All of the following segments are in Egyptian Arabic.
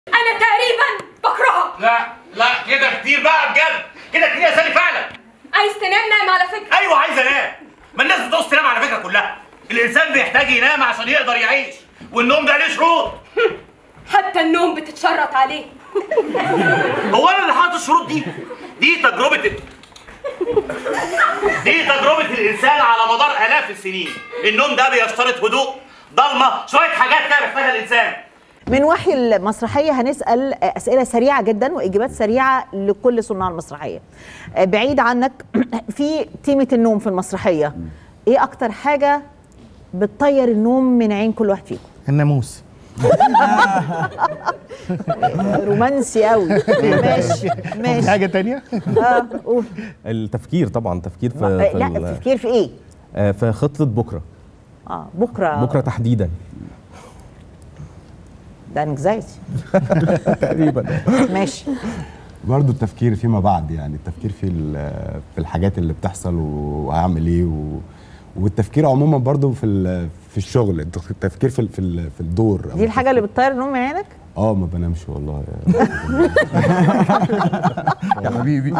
انا تقريبا بكرهها لا لا كده كتير بقى بجد كده كتير يا سالي فعلا عايز تنام نام على فكره ايوه عايز انام ما الناس بتعوز تنام على فكره كلها الانسان بيحتاج ينام عشان يقدر يعيش والنوم ده ليه شروط حتى النوم بتتشرط عليه هو انا اللي حاطط الشروط دي دي تجربه ال... دي تجربه الانسان على مدار الاف السنين النوم ده بيشترط هدوء ضلمه شويه حاجات كده بيحتاجها الانسان من وحي المسرحية هنسأل أسئلة سريعة جدا وإجابات سريعة لكل صناع المسرحية بعيد عنك في تيمة النوم في المسرحية إيه أكتر حاجة بتطير النوم من عين كل واحد فيكم الناموس رومانسي قوي ماشي ماشي حاجه تانية اه قول التفكير طبعا تفكير في, آه، في لا ال- التفكير في ايه آه، في خطه بكره اه بكره بكره تحديدا ده انكزايتي تقريبا ماشي برضه التفكير فيما بعد يعني التفكير في ال- في الحاجات اللي بتحصل وهعمل ايه و والتفكير عموما برضه في ال- في الشغل التفكير في ال- في ال- في الدور دي الحاجة اللي بتطير النوم من عينك اه ما بنامش والله يا حبيبي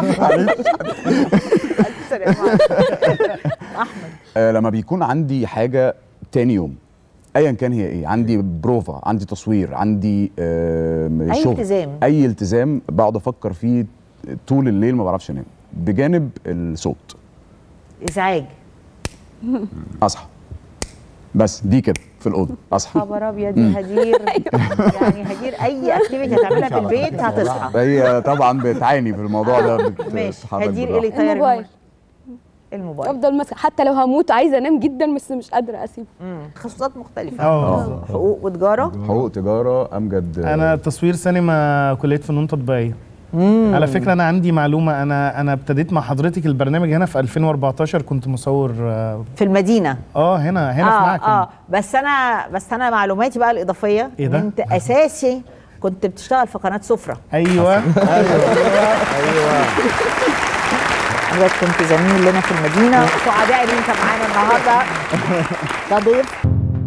آه، لما بيكون عندي حاجه تاني يوم ايا كان هي ايه عندي بروفا عندي تصوير عندي آه أي شغل التزام. اي التزام بقعد افكر فيه طول الليل ما بعرفش انام بجانب الصوت ازعاج اصحى بس دي كده في الاوضه اصحى خبر ابيض يا هدير يعني هدير اي اكتيفيتي هتعملها في البيت هتصحى هي طبعا بتعاني في الموضوع ده بت- ماشي بتتحرك هدير ايه اللي بالراحة. يطير الموبايل النوم الموبايل افضل ماسكه حتى لو هموت عايزه انام جدا بس مش قادره اسيبه مم. تخصصات مختلفة اه حقوق وتجارة حقوق تجاره امجد انا تصوير سينما كليه فنون تطبيقيه على فكره انا عندي معلومه انا انا ابتديت مع حضرتك البرنامج هنا في 2014 كنت مصور اه في المدينة آه، هنا هنا في اه معكم اه بس انا بس انا معلوماتي بقى الاضافيه إيه ده؟ إن انت اساسي كنت بتشتغل في قناه سفره ايوه حضرتك كنت زميل لنا في المدينه سعداء ان انت معانا النهارده كضيف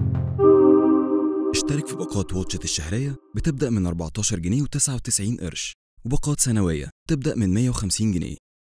اشترك في باقات واتشت الشهرية بتبدأ من 14 جنيه و99 قرش وباقات سنوية تبدأ من 150 جنيه